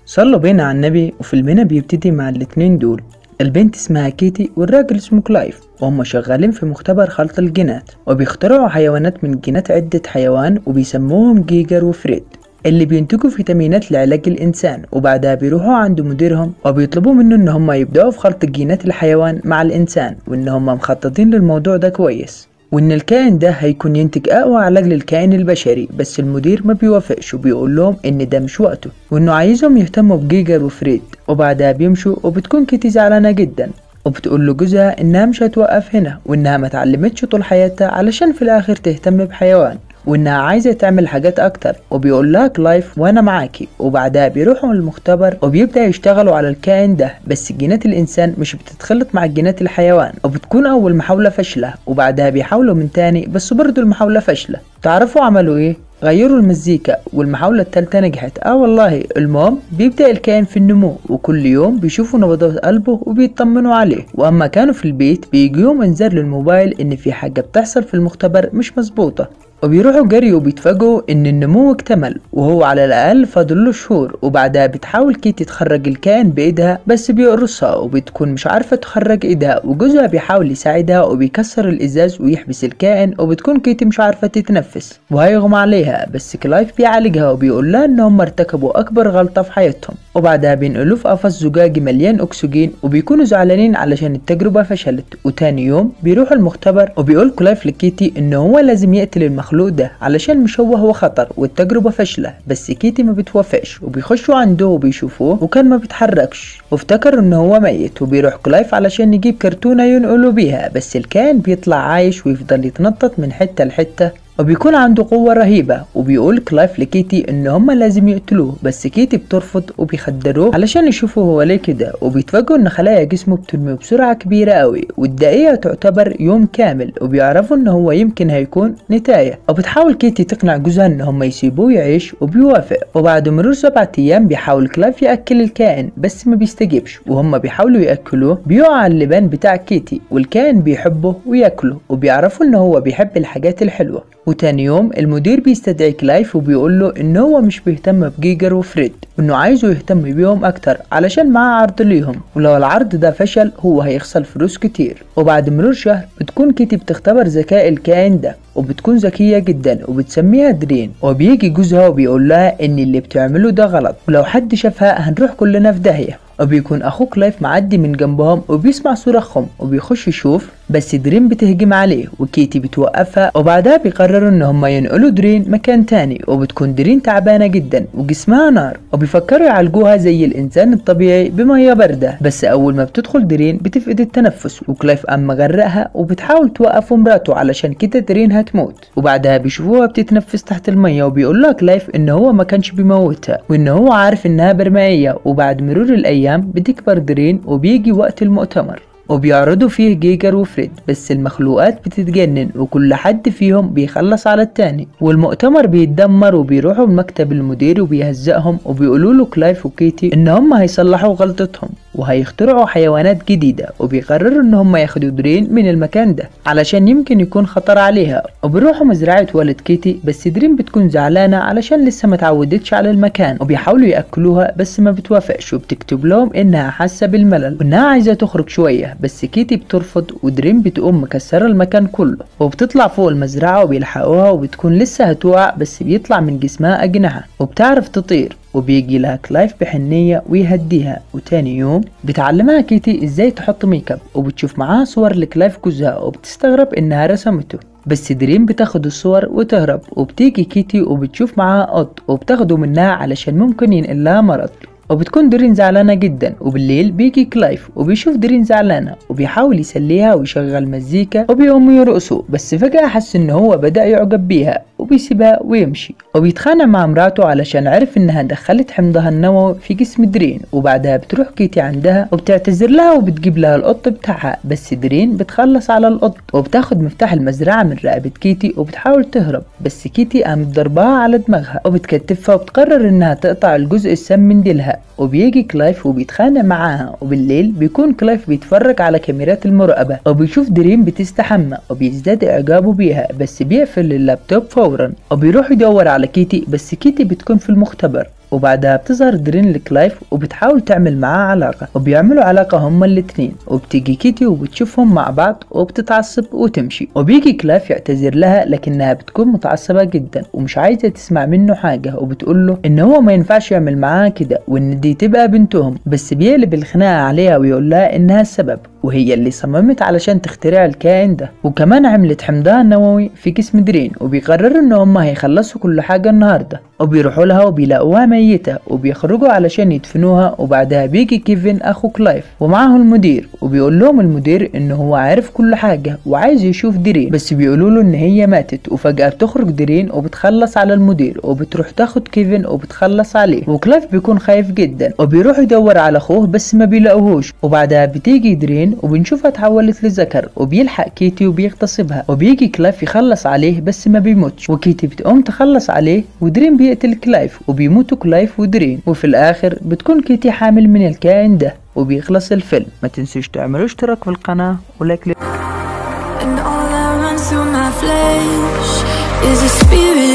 صلوا بينا على النبي وفيلمنا بيبتدي مع الاتنين دول البنت اسمها كيتي والراجل اسمه كلايف وهم شغالين في مختبر خلط الجينات وبيخترعوا حيوانات من جينات عدة حيوان وبيسموهم جيجر وفريد اللي بينتجوا فيتامينات لعلاج الإنسان وبعدها بيروحوا عند مديرهم وبيطلبوا منه إن هم يبدأوا في خلط جينات الحيوان مع الإنسان وإن هم مخططين للموضوع ده كويس وإن الكائن ده هيكون ينتج أقوى علاج للكائن البشري بس المدير ما بيوافقش وبيقول لهم إن ده مش وقته وإنه عايزهم يهتموا بجيجر وفريد وبعدها بيمشوا وبتكون كيتي زعلانة جدا وبتقول له جوزها إنها مش هتوقف هنا وإنها ما اتعلمتش طول حياتها علشان في الآخر تهتم بحيوان وإنها عايزة تعمل حاجات أكتر وبيقول لها كلايف وأنا معاكي وبعدها بيروحوا المختبر وبيبدأ يشتغلوا على الكائن ده بس جينات الإنسان مش بتتخلط مع جينات الحيوان وبتكون أول محاولة فاشلة وبعدها بيحاولوا من تاني بس برضه المحاولة فاشلة تعرفوا عملوا إيه؟ غيروا المزيكا والمحاولة التالتة نجحت اه والله المهم بيبدأ الكائن في النمو وكل يوم بيشوفوا نبضات قلبه وبيطمنوا عليه واما كانوا في البيت بيجيهم انذار للموبايل ان في حاجة بتحصل في المختبر مش مظبوطة وبيروحوا جري وبيتفاجئوا ان النمو اكتمل وهو على الاقل فاضل له شهور وبعدها بتحاول كيتي تخرج الكائن بايدها بس بيقرصها وبتكون مش عارفه تخرج ايدها وجوزها بيحاول يساعدها وبيكسر الازاز ويحبس الكائن وبتكون كيتي مش عارفه تتنفس وهيغمى عليها بس كلايف بيعالجها وبيقول لها ان هم ارتكبوا اكبر غلطه في حياتهم وبعدها بينقلوه في قفص زجاجي مليان اكسجين وبيكونوا زعلانين علشان التجربه فشلت وتاني يوم بيروحوا المختبر وبيقول كلايف لكيتي ان هو لازم يقتل المخلوق ده علشان مش هو هو خطر والتجربة فاشلة بس كيتي ما بتوافقش وبيخشوا عنده وبيشوفوه وكان ما بيتحركش وافتكر ان هو ميت وبيروح كلايف علشان يجيب كرتونة ينقلوا بيها بس الكائن بيطلع عايش ويفضل يتنطط من حتة لحتة وبيكون عنده قوة رهيبة وبيقول كلايف لكيتي ان هما لازم يقتلوه بس كيتي بترفض وبيخدروه علشان يشوفوا هو ليه كده وبيتفاجئوا ان خلايا جسمه بتنمو بسرعة كبيرة قوي والدقيقة تعتبر يوم كامل وبيعرفوا ان هو يمكن هيكون نتاية وبتحاول كيتي تقنع جوزها ان هما يسيبوه يعيش وبيوافق وبعد مرور سبعة ايام بيحاول كلايف ياكل الكائن بس ما بيستجيبش وهما بيحاولوا ياكلوه بيقع على اللبان بتاع كيتي والكائن بيحبه وياكله وبيعرفوا ان هو بيحب الحاجات الحلوة وتاني يوم المدير بيستدعي كلايف وبيقول له ان هو مش بيهتم بجيجر وفريد وانه عايزه يهتم بيهم اكتر علشان معاه عرض ليهم ولو العرض ده فشل هو هيخسر فلوس كتير وبعد مرور شهر بتكون كيتي بتختبر ذكاء الكائن ده وبتكون ذكية جدا وبتسميها درين وبيجي جوزها وبيقول لها ان اللي بتعمله ده غلط ولو حد شافها هنروح كلنا في داهية وبيكون اخوه كلايف معدي من جنبهم وبيسمع صراخهم وبيخش يشوف بس درين بتهجم عليه وكيتي بتوقفها وبعدها بيقرروا ان هما ينقلوا درين مكان تاني وبتكون درين تعبانة جدا وجسمها نار وبيفكروا يعالجوها زي الانسان الطبيعي بمية باردة بس اول ما بتدخل درين بتفقد التنفس وكلايف قام مغرقها وبتحاول توقف مراته علشان كده درين هتموت وبعدها بيشوفوها بتتنفس تحت المية وبيقول لها كلايف ان هو ما كانش بيموتها وان هو عارف انها برمائية وبعد مرور الايام بتكبر درين وبيجي وقت المؤتمر وبيعرضوا فيه جيجر وفريد بس المخلوقات بتتجنن وكل حد فيهم بيخلص على التاني والمؤتمر بيتدمر وبيروحوا لمكتب المدير وبيهزقهم وبيقولوا له كلايف وكيتي ان هم هيصلحوا غلطتهم وهيخترعوا حيوانات جديدة وبيقرروا ان هم ياخدوا درين من المكان ده علشان يمكن يكون خطر عليها وبيروحوا مزرعة والد كيتي بس درين بتكون زعلانة علشان لسه ما اتعودتش على المكان وبيحاولوا ياكلوها بس ما بتوافقش وبتكتب لهم انها حاسة بالملل وانها عايزة تخرج شوية بس كيتي بترفض ودرين بتقوم مكسرة المكان كله وبتطلع فوق المزرعة وبيلحقوها وبتكون لسه هتوقع بس بيطلع من جسمها أجنحة وبتعرف تطير وبيجي لها كلايف بحنية ويهديها وتاني يوم بتعلمها كيتي ازاي تحط ميك اب وبتشوف معاها صور لكلايف جوزها وبتستغرب انها رسمته بس دريم بتاخد الصور وتهرب وبتيجي كيتي وبتشوف معاها قط وبتاخده منها علشان ممكن ينقل لها مرض وبتكون درين زعلانة جدا وبالليل بيجي كلايف وبيشوف درين زعلانة وبيحاول يسليها ويشغل مزيكا وبيقوموا يرقصوا بس فجأة حس ان هو بدأ يعجب بيها وبيسيبها ويمشي وبيتخانق مع مراته علشان عرف انها دخلت حمضها النووي في جسم درين وبعدها بتروح كيتي عندها وبتعتذر لها وبتجيب لها القط بتاعها بس درين بتخلص على القط وبتاخد مفتاح المزرعة من رقبة كيتي وبتحاول تهرب بس كيتي قامت ضربها على دماغها وبتكتفها وبتقرر انها تقطع الجزء السام من ديلها وبيجي كلايف وبيتخانق معاها وبالليل بيكون كلايف بيتفرج على كاميرات المراقبة وبيشوف دريم بتستحمى وبيزداد إعجابه بيها بس بيقفل اللابتوب فورا وبيروح يدور على كيتي بس كيتي بتكون في المختبر وبعدها بتظهر درين لكلايف وبتحاول تعمل معاه علاقة وبيعملوا علاقة هما الاتنين وبتيجي كيتي وبتشوفهم مع بعض وبتتعصب وتمشي وبيجي كلايف يعتذر لها لكنها بتكون متعصبة جدا ومش عايزة تسمع منه حاجة وبتقول له ان هو ما ينفعش يعمل معاها كده وان دي تبقى بنتهم بس بيقلب الخناقة عليها ويقول لها انها السبب وهي اللي صممت علشان تخترع الكائن ده وكمان عملت حمضها النووي في جسم درين وبيقرروا ان هم هيخلصوا كل حاجة النهاردة وبيروحوا لها وبيلاقوها ميتة وبيخرجوا علشان يدفنوها وبعدها بيجي كيفن اخو كلايف ومعه المدير وبيقول لهم المدير ان هو عارف كل حاجة وعايز يشوف درين بس بيقولوا له ان هي ماتت وفجأة بتخرج درين وبتخلص على المدير وبتروح تاخد كيفن وبتخلص عليه وكلايف بيكون خايف جدا وبيروح يدور على اخوه بس ما بيلاقوهوش وبعدها بتيجي درين وبنشوفها اتحولت لذكر وبيلحق كيتي وبيغتصبها وبيجي كلايف يخلص عليه بس ما بيموتش وكيتي بتقوم تخلص عليه ودرين بيقتل كلايف وبيموتوا كلايف ودرين وفي الاخر بتكون كيتي حامل من الكائن ده وبيخلص الفيلم ما تنسوش تعملوا اشتراك في القناة ولايك And all that runs through my flesh is a spirit